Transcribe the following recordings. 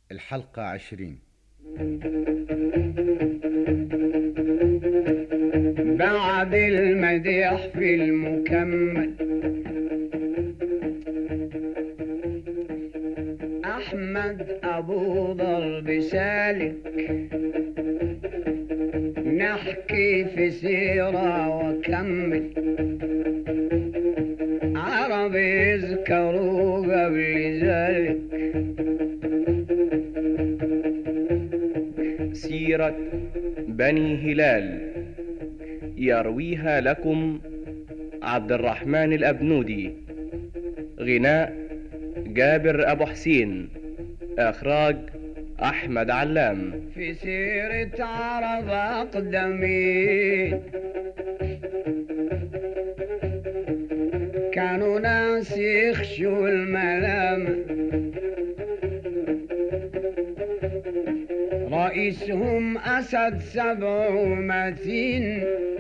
الحلقة عشرين بعد المديح في المكمل أحمد أبو ضرب سالك نحكي في سيرة وكمل عرب يذكروا قبل ذلك سيرة بني هلال يرويها لكم عبد الرحمن الأبنودي غناء جابر أبو حسين إخراج أحمد علام في سيرة عرب أقدمين كانوا ناس يخشوا الملامة رئيسهم أسد سبع ومتين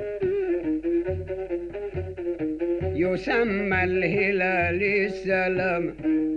يسمى الهلال السلام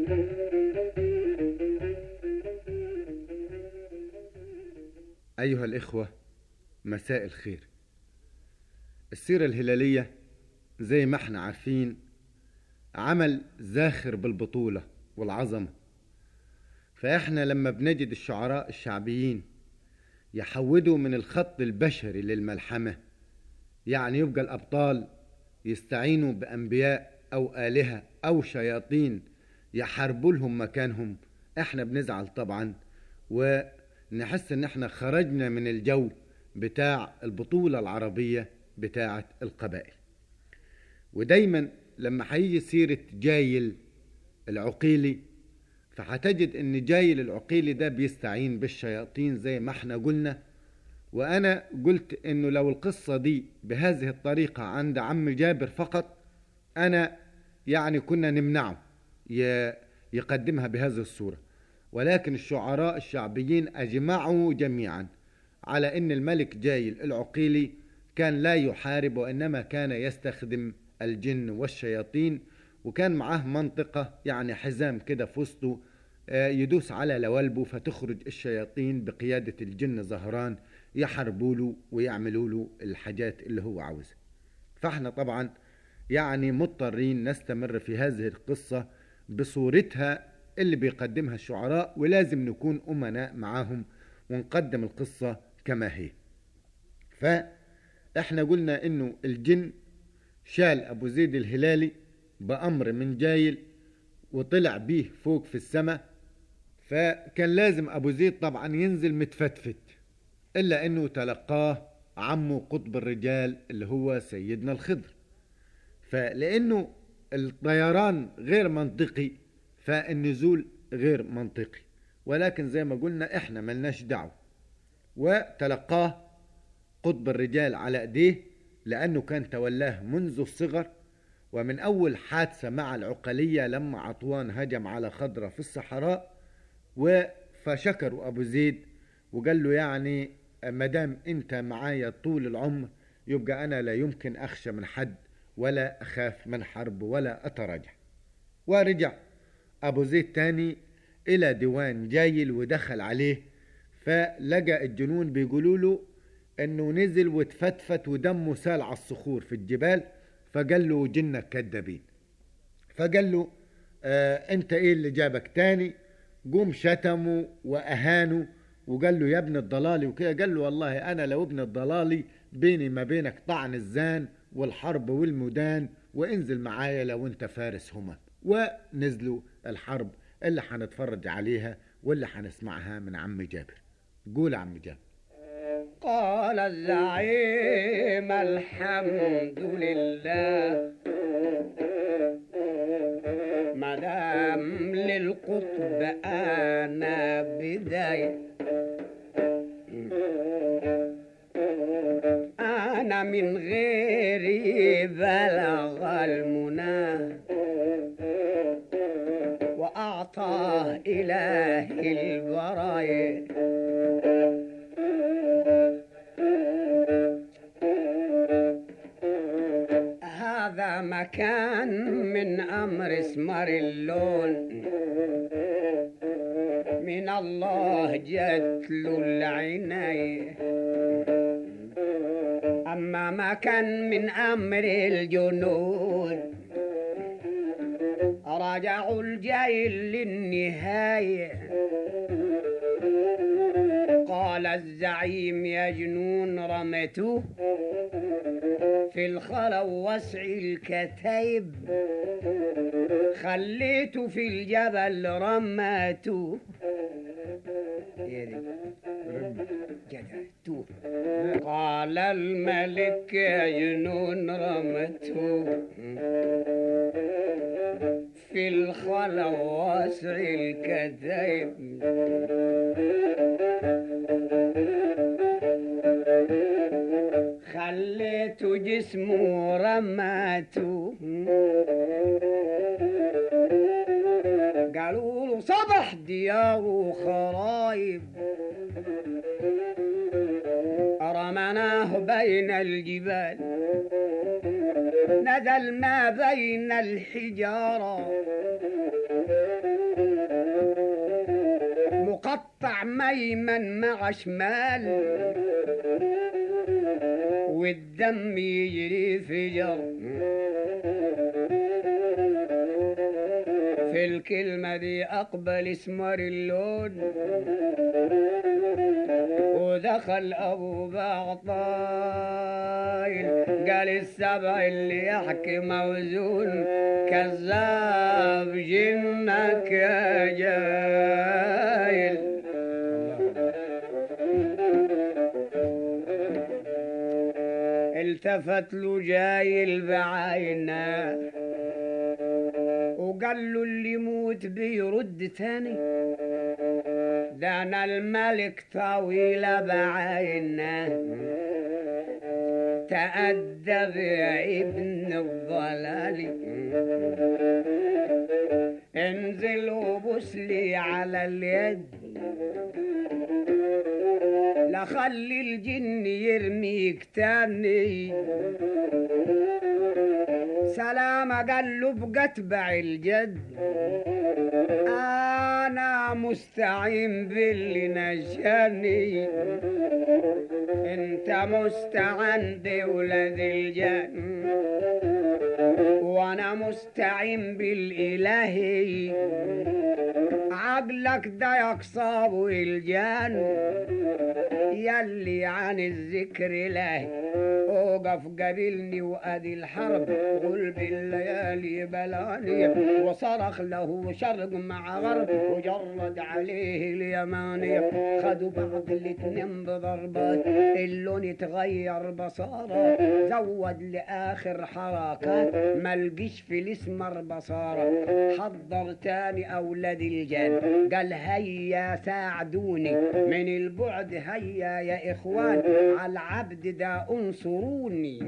أيها الإخوة مساء الخير السيرة الهلالية زي ما احنا عارفين عمل زاخر بالبطولة والعظمة فإحنا لما بنجد الشعراء الشعبيين يحودوا من الخط البشري للملحمة يعني يبقى الأبطال يستعينوا بأنبياء أو آلهة أو شياطين يحاربوا لهم مكانهم احنا بنزعل طبعا ونحس ان احنا خرجنا من الجو بتاع البطولة العربية بتاعة القبائل ودايما لما هيجي سيرة جايل العقيلي فهتجد ان جايل العقيلي ده بيستعين بالشياطين زي ما احنا قلنا وانا قلت انه لو القصة دي بهذه الطريقة عند عم جابر فقط انا يعني كنا نمنعه ي- يقدمها بهذه الصورة ولكن الشعراء الشعبيين اجمعوا جميعا على ان الملك جايل العقيلي كان لا يحارب وانما كان يستخدم الجن والشياطين وكان معاه منطقة يعني حزام كده في وسطه آه، يدوس على لوالبه فتخرج الشياطين بقيادة الجن زهران يحاربوا له ويعملوا له الحاجات اللي هو عاوزها فاحنا طبعا يعني مضطرين نستمر في هذه القصة بصورتها اللي بيقدمها الشعراء ولازم نكون أمناء معاهم ونقدم القصة كما هي فاحنا قلنا انه الجن شال ابو زيد الهلالي بامر من جايل وطلع بيه فوق في السماء فكان لازم ابو زيد طبعا ينزل متفتفت الا انه تلقاه عمه قطب الرجال اللي هو سيدنا الخضر فلانه الطيران غير منطقي فالنزول غير منطقي ولكن زي ما قلنا احنا ملناش دعوه وتلقاه قطب الرجال على ايديه لانه كان تولاه منذ الصغر ومن اول حادثه مع العقليه لما عطوان هجم على خضره في الصحراء و- فشكروا ابو زيد وقال له يعني ما دام انت معايا طول العمر يبقى انا لا يمكن اخشى من حد ولا اخاف من حرب ولا اتراجع ورجع ابو زيد تاني الى ديوان جايل ودخل عليه فلقى الجنون بيقولوا له انه نزل وتفتفت ودمه سال على الصخور في الجبال فقال له جنك كدابين فقال له آه انت ايه اللي جابك تاني قوم شتمه واهانه وقال له يا ابن الضلالي وكده قال له والله انا لو ابن الضلالي بيني ما بينك طعن الزان والحرب والمدان وانزل معايا لو انت فارس هما ونزلوا الحرب اللي حنتفرج عليها واللي حنسمعها من عم جابر قول يا عم جابر قال الزعيم الحمد لله مدام للقطب انا بدايه انا من غيري بلغ المنى واعطاه اله البرايا هذا مكان من أمر اسمر اللون من الله جت له العناية أما ما كان من أمر الجنود رجعوا الجيل للنهاية قال الزعيم يا جنون رمته في الخلا ووسع الكتيب خليته في الجبل رماته جدعته قال الملك يا جنون رمته في الخلا ووسع الكتيب خليته جسمه رماته قالوا له صبح دياره خرايب رمناه بين الجبال نزل ما بين الحجارة مقطع ميمن مع شمال والدم يجري في جر في الكلمة دي أقبل اسمر اللون ودخل أبو بعطايل قال السبع اللي يحكي موزون كذاب جنك يا جايل التفت له جايل بعينه وقال له اللي يموت بيرد تاني ده انا الملك طويل بعينه تأدب يا ابن الضلال انزل وبوس لي على اليد لخلي الجن يرميك تاني سلام قال له بقتبع الجد انا مستعين باللي نجاني انت مستعان بولد الجن وانا مستعين بالالهي عقلك ده يقصاب الجان يلي عن الذكر له اوقف قابلني وادي الحرب قل بالليالي بلاني وصرخ له شرق مع غرب وجرد عليه اليماني خدوا بعض الاتنين بضربات اللون اتغير بصاره زود لاخر حركات ملقيش في الاسمر بصاره حضر تاني اولاد الجن قال هيا ساعدوني من البعد هيا يا اخوان على العبد ده انصروني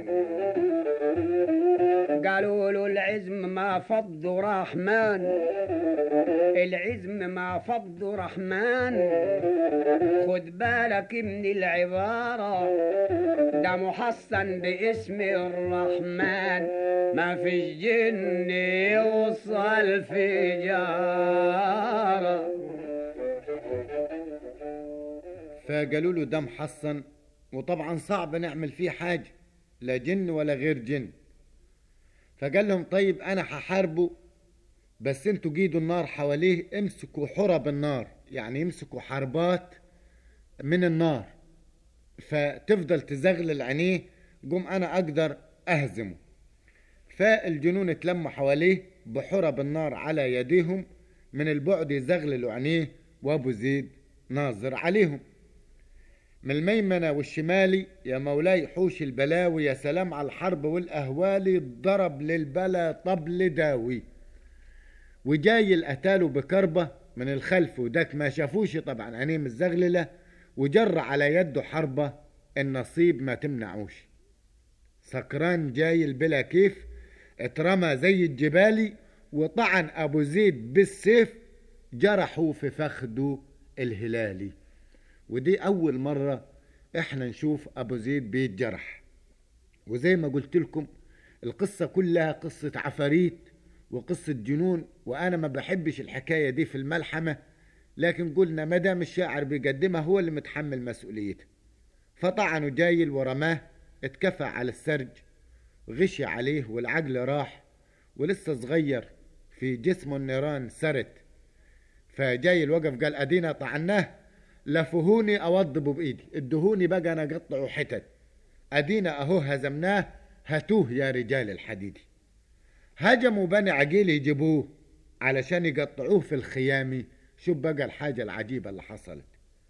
قالوا له العزم ما فض رحمن العزم ما فض رحمن خد بالك من العبارة ده محصن باسم الرحمن ما فيش جن يوصل في جاره فقالوا له ده محصن وطبعا صعب نعمل فيه حاجة لا جن ولا غير جن فقال لهم طيب انا هحاربه بس انتوا جيدوا النار حواليه امسكوا حرب النار يعني يمسكوا حربات من النار فتفضل تزغلل عينيه قوم انا اقدر اهزمه فالجنون اتلموا حواليه بحرب النار على يديهم من البعد يزغللوا عينيه وابو زيد ناظر عليهم من الميمنة والشمالي يا مولاي حوش البلاوي يا سلام على الحرب والأهوالي ضرب للبلا طبل داوي وجاي القتال بكربة من الخلف وداك ما شافوش طبعا عينيه مزغللة وجر على يده حربة النصيب ما تمنعوش سكران جاي بلا كيف اترمى زي الجبالي وطعن ابو زيد بالسيف جرحوا في فخده الهلالي ودي اول مرة احنا نشوف ابو زيد بيتجرح وزي ما قلت لكم القصة كلها قصة عفاريت وقصة جنون وانا ما بحبش الحكاية دي في الملحمة لكن قلنا ما دام الشاعر بيقدمها هو اللي متحمل مسؤوليتها فطعنوا جايل ورماه اتكفى على السرج غشي عليه والعقل راح ولسه صغير في جسمه النيران سرت فجايل وقف قال ادينا طعناه لفهوني اوضبه بايدي ادهوني بقى انا اقطعه حتت ادينا اهو هزمناه هاتوه يا رجال الحديدي هجموا بني عقيل يجيبوه علشان يقطعوه في الخيامي شوف بقى الحاجة العجيبة اللي حصلت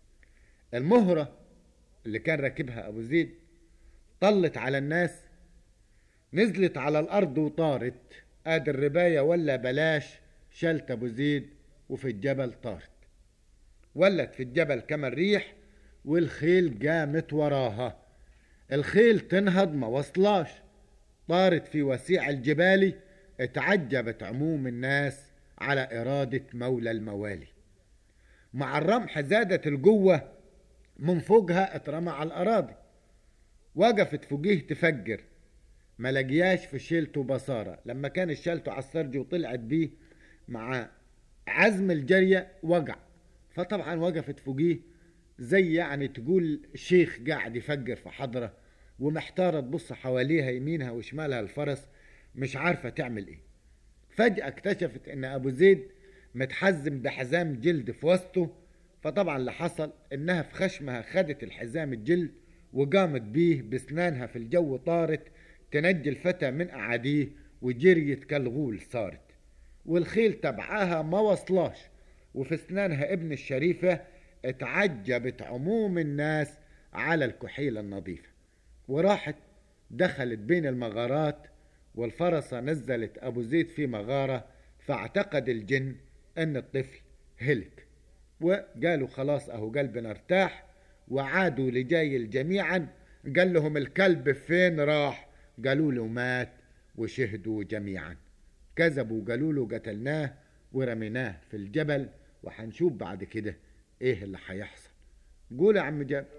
المهرة اللي كان راكبها أبو زيد طلت على الناس نزلت على الأرض وطارت آدي الرباية ولا بلاش شلت أبو زيد وفي الجبل طارت ولت في الجبل كما الريح والخيل قامت وراها الخيل تنهض ما وصلاش طارت في وسيع الجبال اتعجبت عموم الناس على إرادة مولى الموالي مع الرمح زادت الجوة من فوقها اترمى على الأراضي وقفت فوقيه تفجر ما لقياش في شيلته بصارة لما كان شالته على السرج وطلعت بيه مع عزم الجرية وقع فطبعا وقفت فوقيه زي يعني تقول شيخ قاعد يفجر في حضرة ومحتارة تبص حواليها يمينها وشمالها الفرس مش عارفة تعمل ايه فجأة اكتشفت ان ابو زيد متحزم بحزام جلد في وسطه فطبعا اللي حصل انها في خشمها خدت الحزام الجلد وقامت بيه بسنانها في الجو طارت تنجي الفتى من اعاديه وجريت كالغول صارت والخيل تبعاها ما وصلاش وفي اسنانها ابن الشريفة اتعجبت عموم الناس على الكحيلة النظيفة وراحت دخلت بين المغارات والفرسة نزلت أبو زيد في مغارة فاعتقد الجن أن الطفل هلك وقالوا خلاص أهو قلبنا ارتاح وعادوا لجايل جميعا قال لهم الكلب فين راح قالوا له مات وشهدوا جميعا كذبوا قالوا له قتلناه ورميناه في الجبل وحنشوف بعد كده ايه اللي هيحصل قول يا عم جاب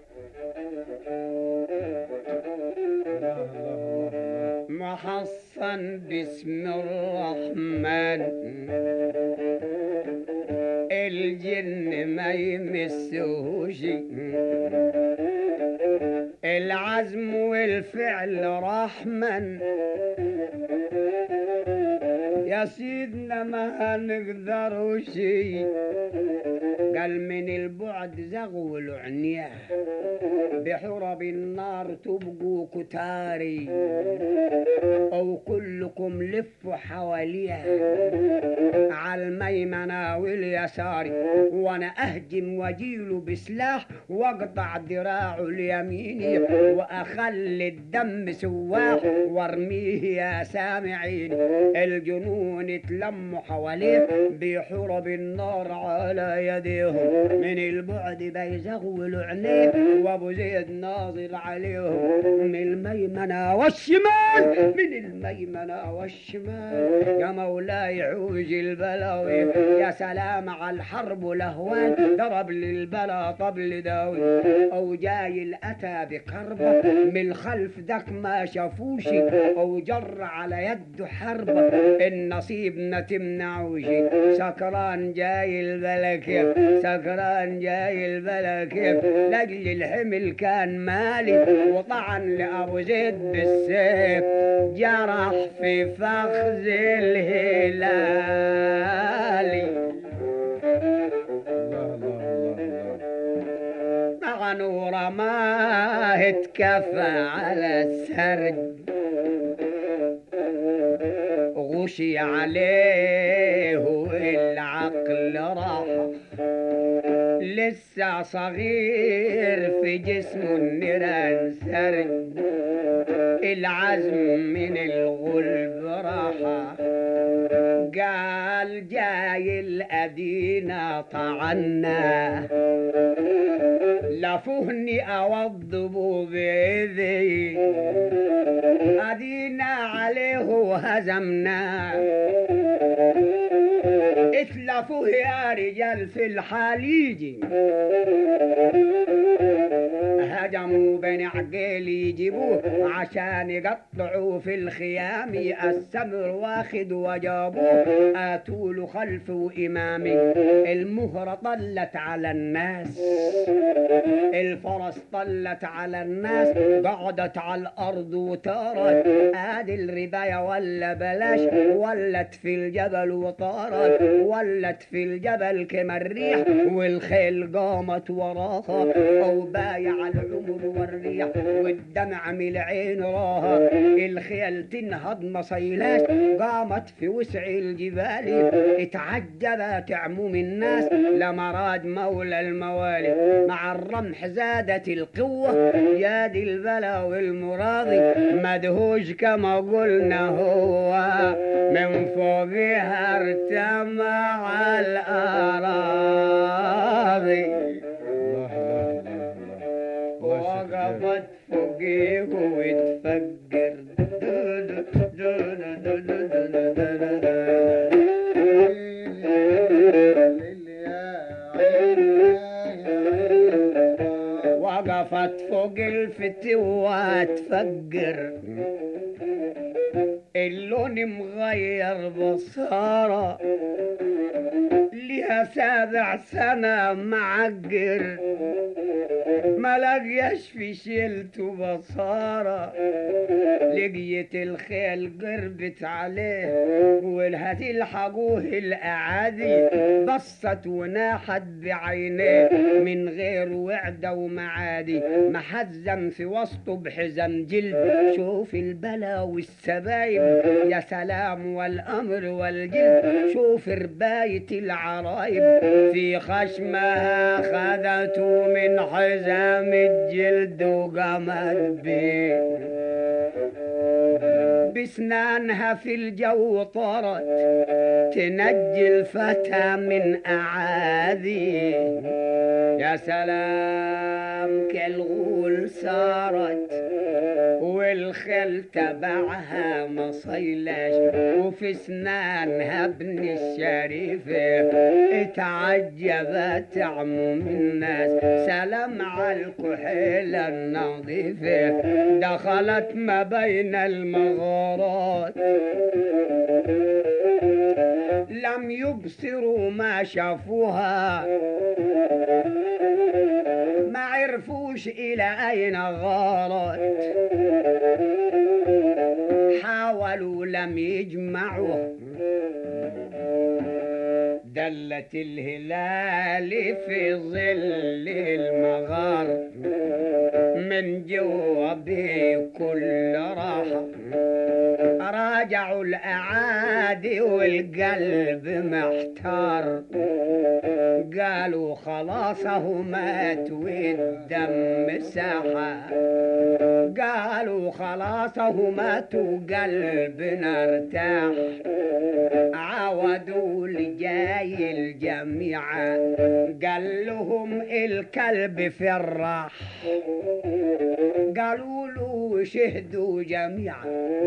محصن باسم الرحمن الجن ما يمسهوش العزم والفعل رحمن يا سيدنا ما هنقدروا شي قال من البعد زغوا العنية بحرب النار تبقوا كتاري أو كلكم لفوا حواليها على الميمنة واليسار وأنا أهجم وجيله بسلاح وأقطع دراعه اليميني وأخلي الدم سواح وارميه يا سامعين الجنون اتلموا حواليه بحرب النار على يديهم من البعد بيزغولوا عينيه وابو زيد ناظر عليهم من الميمنة والشمال من الميمنة والشمال يا مولاي عوج البلاوي يا سلام على الحرب والأهوال ضرب للبلا طبل داوي أو جاي الأتى بكربة من الخلف ذاك ما شافوش أو جر على يده حربة النصيب ما تمنعوش سكران جاي البلك سكران جاي البلك لاجل الحمل كان مالي وطعن لأبو زيد بالسيف جرح في فخذ الهلالي الله الله الله الله طعن ورماه اتكفى على السرج غشي عليه والعقل راح لسه صغير في جسمه النيران سرج العزم من الغلب راح قال جاي الأدينا طعنا لفهني أوضبه بإيدي أدينا عليه وهزمنا اتلفوه يا رجال في الحليج هجموا بني عقيل يجيبوه عشان يقطعوا في الخيام السمر واخد وجابوه اتوا له خلف وامامي المهرة طلت على الناس الفرس طلت على الناس قعدت على الارض وطارت ادي الرباية ولا بلاش ولت في الجبل وطارت ولت في الجبل كما الريح والخيل قامت وراها او بايع العمر والريح والدمع من العين راها الخيل تنهض ما صيلاش قامت في وسع الجبال اتعجبت عموم الناس لمراد مولى الموالي مع الرمح زادت القوة يا دي البلا والمراضي مدهوش كما قلنا هو من فوقها ارتمع الأراضي الله الله الله الله وقفت فوقيه وتفكر وقفت فوق الفتوة تفكر اللون مغير بصارة ليها سابع سنة معقر ما لقيش في شيلت بصارة لقيت الخيل قربت عليه ولها تلحقوه الأعادي بصت وناحت بعينيه من غير وعدة ومعادي محزم في وسطه بحزم جلد شوف البلا والسبايب يا سلام والأمر والجلد شوف رباية العرايب في خشمها خذته من حزام الجلد وقامت بيه بسنانها في الجو طارت تنجي الفتى من أعاذي يا سلام كالغول صارت والخل تبعها مصيلش وفي سنانها ابن الشريفة اتعجبت عموم الناس سلام على الكحيلة النظيفة دخلت ما بين المغارات لم يبصروا ما شافوها ما عرفوش إلى أين غارت حاولوا لم يجمعوا دلت الهلال في ظل المغار من جوا بكل راحة راجعوا الأعادي والقلب محتار قالوا خلاص هو مات والدم ساحة قالوا خلاص هو مات وقلبنا ارتاح عودوا لجاي الجميع قال لهم الكلب في الراح قالوا له شهدوا جميعا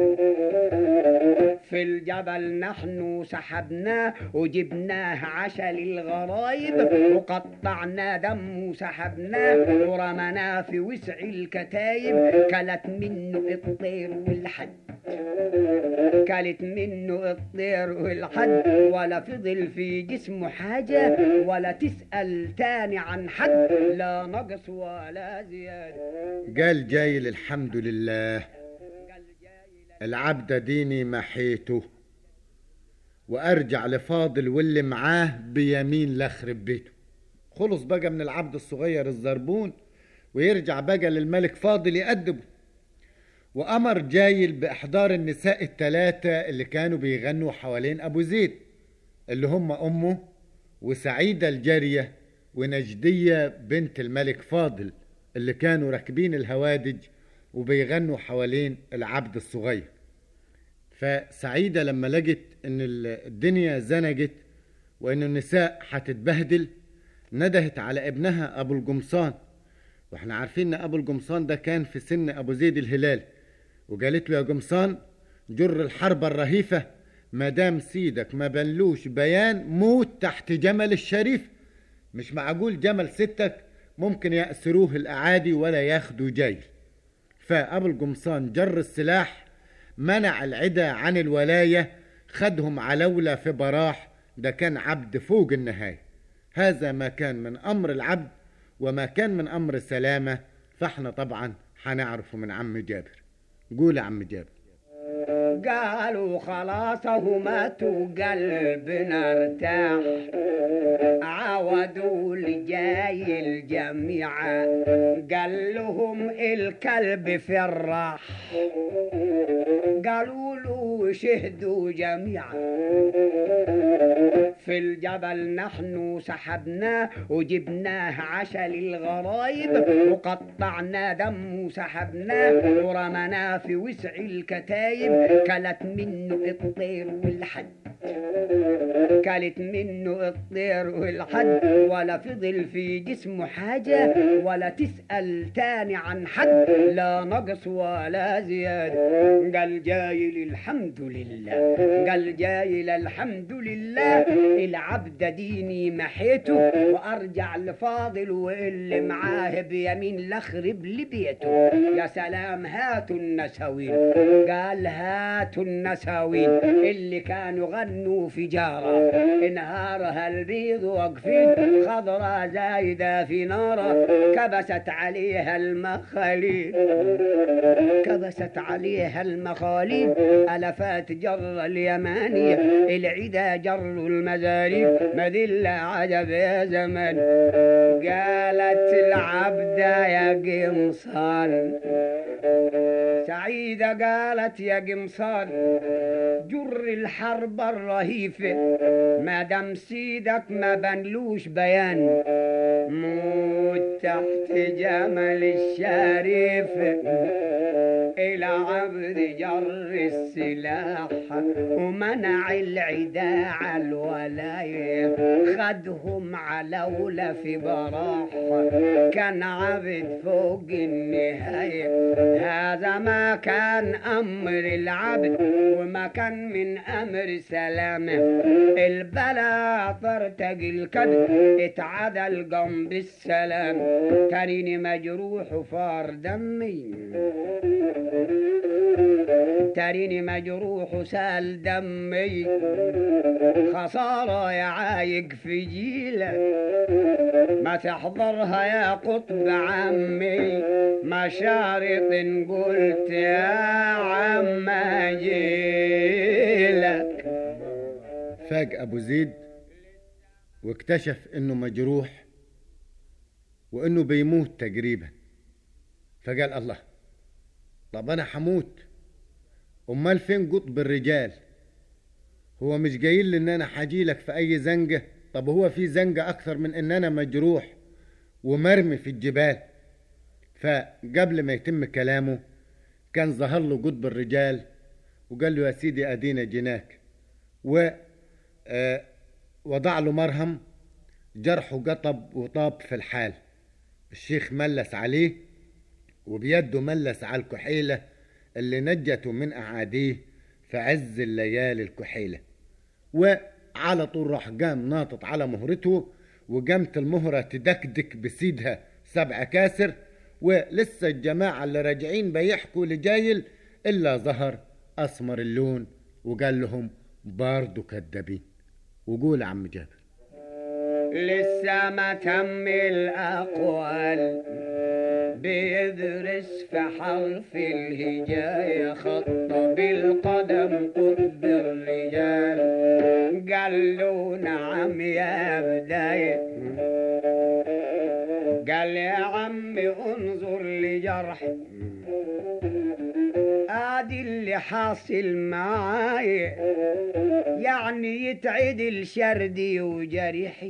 في الجبل نحن سحبناه وجبناه عشل الغرايب وقطعنا دم وسحبناه ورمناه في وسع الكتايب كلت منه الطير والحد كلت منه الطير والحد ولا فضل في جسمه حاجة ولا تسأل تاني عن حد لا نقص ولا زيادة قال جايل الحمد لله العبد ديني محيته وارجع لفاضل واللي معاه بيمين لخرب بيته خلص بقى من العبد الصغير الزربون ويرجع بقى للملك فاضل يأدبه وأمر جايل بإحضار النساء الثلاثة اللي كانوا بيغنوا حوالين أبو زيد اللي هم أمه وسعيدة الجارية ونجدية بنت الملك فاضل اللي كانوا راكبين الهوادج وبيغنوا حوالين العبد الصغير فسعيدة لما لقت ان الدنيا زنجت وان النساء هتتبهدل ندهت على ابنها ابو القمصان واحنا عارفين ان ابو القمصان ده كان في سن ابو زيد الهلال وقالت له يا قمصان جر الحرب الرهيفة مدام سيدك ما بنلوش بيان موت تحت جمل الشريف مش معقول جمل ستك ممكن يأسروه الأعادي ولا ياخدوا جيل فأبو القمصان جر السلاح منع العدا عن الولاية خدهم علولة في براح ده كان عبد فوق النهاية هذا ما كان من أمر العبد وما كان من أمر السلامة فاحنا طبعا هنعرفه من عم جابر قول يا عم جابر قالوا خلاص هو ماتوا قلبنا ارتاح عودوا لجاي الجميع قال لهم الكلب في الراح قالوا له شهدوا جميعا في الجبل نحن سحبناه وجبناه عشا للغرايب وقطعنا دم وسحبناه ورمناه في وسع الكتايب كلت منه الطير والحد كلت منه الطير والحد ولا فضل في جسمه حاجة ولا تسأل تاني عن حد لا نقص ولا زيادة قال جاي الحمد لله قال جاي الحمد لله العبد ديني محيته وارجع لفاضل واللي معاه بيمين لخرب لبيته يا سلام هاتوا النساوين قال هاتوا النساوين اللي كانوا غنوا في جارة انهارها البيض واقفين خضرة زايدة في نارة كبست عليها المخاليل كبست عليها المخاليل ألفات جر اليماني العدا جر المزاريف مذلة عجب يا زمن قالت العبد يا قمصان سعيدة قالت يا قمصان جر الحرب الرهيفة ما دام سيدك ما بنلوش بيان موت تحت جمل الشريف إلى عبد جر السلاح ومنع العداء الولاية خدهم علولة في براح كان عبد فوق النهاية هذا ما كان أمر العبد وما كان من أمر سلامه البلا ترتقي الكد اتعدل جنب السلام تريني مجروح وفار دمي تريني مجروح وسال دمي خسارة يا عايق في جيلك ما تحضرها يا قطب عمي مشارط قلت يا عم جيلك فاج أبو زيد واكتشف إنه مجروح وإنه بيموت تقريبا فقال الله طب أنا حموت أمال فين قطب الرجال هو مش جايين لي إن أنا حجيلك في أي زنقة طب هو في زنقة أكثر من إن أنا مجروح ومرمي في الجبال فقبل ما يتم كلامه كان ظهر له قطب الرجال وقال له يا سيدي أدينا جناك و آه، وضع له مرهم جرحه قطب وطاب في الحال الشيخ ملس عليه وبيده ملس على الكحيلة اللي نجته من أعاديه في عز الليالي الكحيلة وعلى طول راح قام ناطط على مهرته وقامت المهرة تدكدك بسيدها سبع كاسر ولسه الجماعة اللي راجعين بيحكوا لجايل إلا ظهر أسمر اللون وقال لهم برضو كدابين وقول يا عم جابر لسه ما تم الأقوال بيدرس في حرف الهجاية خط بالقدم قطب الرجال قال له نعم يا بداية قال يا عمي انظر لجرح ادي اللي حاصل معاي يعني يتعدل شردي وجريحي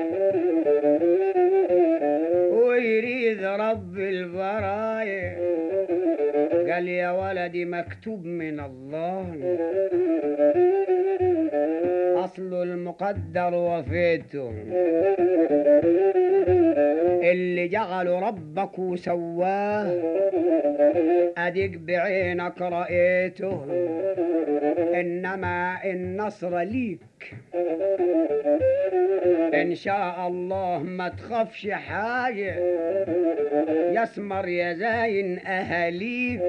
ويريد رب البرايا قال يا ولدي مكتوب من الله أصل المقدر وفيته اللي جعله ربك وسواه اديك بعينك رأيته انما النصر ليك ان شاء الله ما تخافش حاجة يسمر يا زاين اهاليك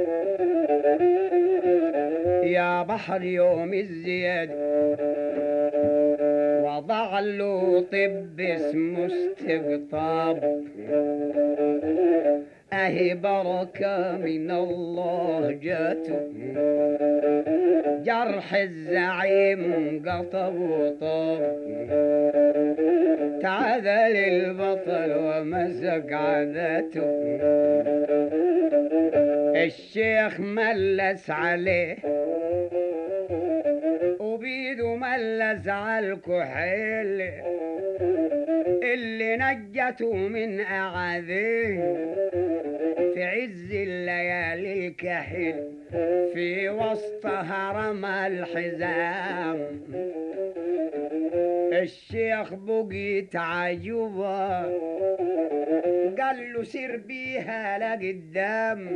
يا بحر يوم الزيادة وضع له طب اسمه استقطاب اهي بركة من الله جاته جرح الزعيم قطب وطاب تعذل البطل ومسك عادته الشيخ ملس عليه وبيده ملس على الكحيل اللي نجته من أعاذيه في عز الليالي الكحيل في وسطها رمى الحزام الشيخ بقيت عجوبة قال له سير بيها لقدام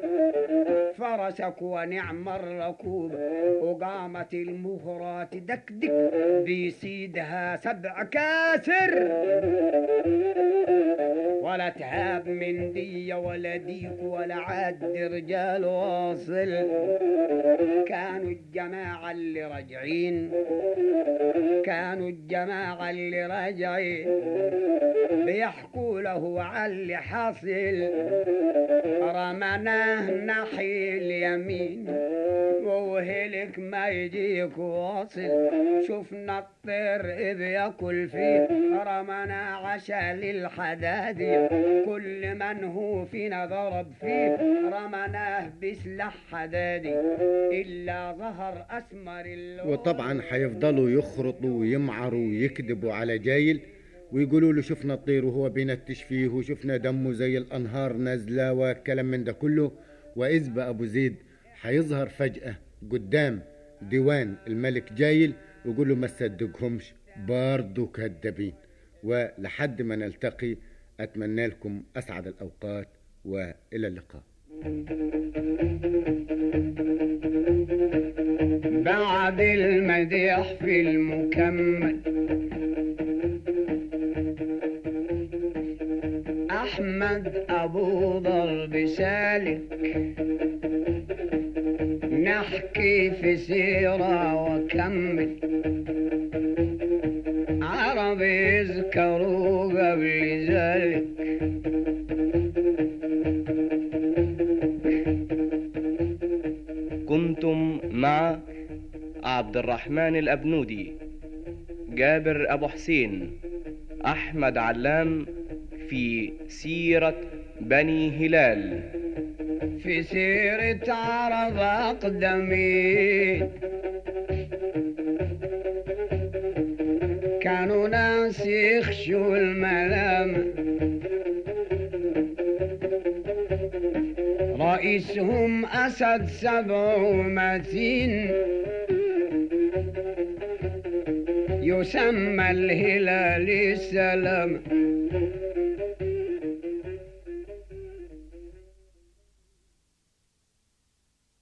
فرسك ونعم الركوب وقامت المهرات دكدك بيسيدها سبع كاسر ولا تهاب من دي ولا ديك ولا عاد رجال واصل كانوا الجماعة اللي راجعين كانوا الجماعة اللي راجعين بيحكوا له على اللي حاصل رمناه ناحية اليمين وهلك ما يجيك واصل شفنا الطير بياكل فيه رمنا عشا للحدادي كل من هو فينا ضرب فيه رمناه بسلاح حدادي إلا ظهر أسمر اللون وطبعا حيفضلوا يخرطوا ويمعروا ويكذبوا على جايل ويقولوا له شفنا الطير وهو بينتش فيه وشفنا دمه زي الأنهار نازلة والكلام من ده كله وإذ بقى أبو زيد حيظهر فجأة قدام ديوان الملك جايل ويقول له ما تصدقهمش برضه كذابين ولحد ما نلتقي أتمنى لكم أسعد الأوقات وإلى اللقاء بعد المديح في المكمل أحمد أبو ضرب سالك نحكي في سيرة وكمل عرب يذكروا قبل ذلك كنتم مع عبد الرحمن الأبنودي جابر أبو حسين أحمد علام في سيرة بني هلال في سيرة عرب أقدمين كانوا ناس يخشوا الملام رئيسهم أسد سبع متين يسمى الهلال السلام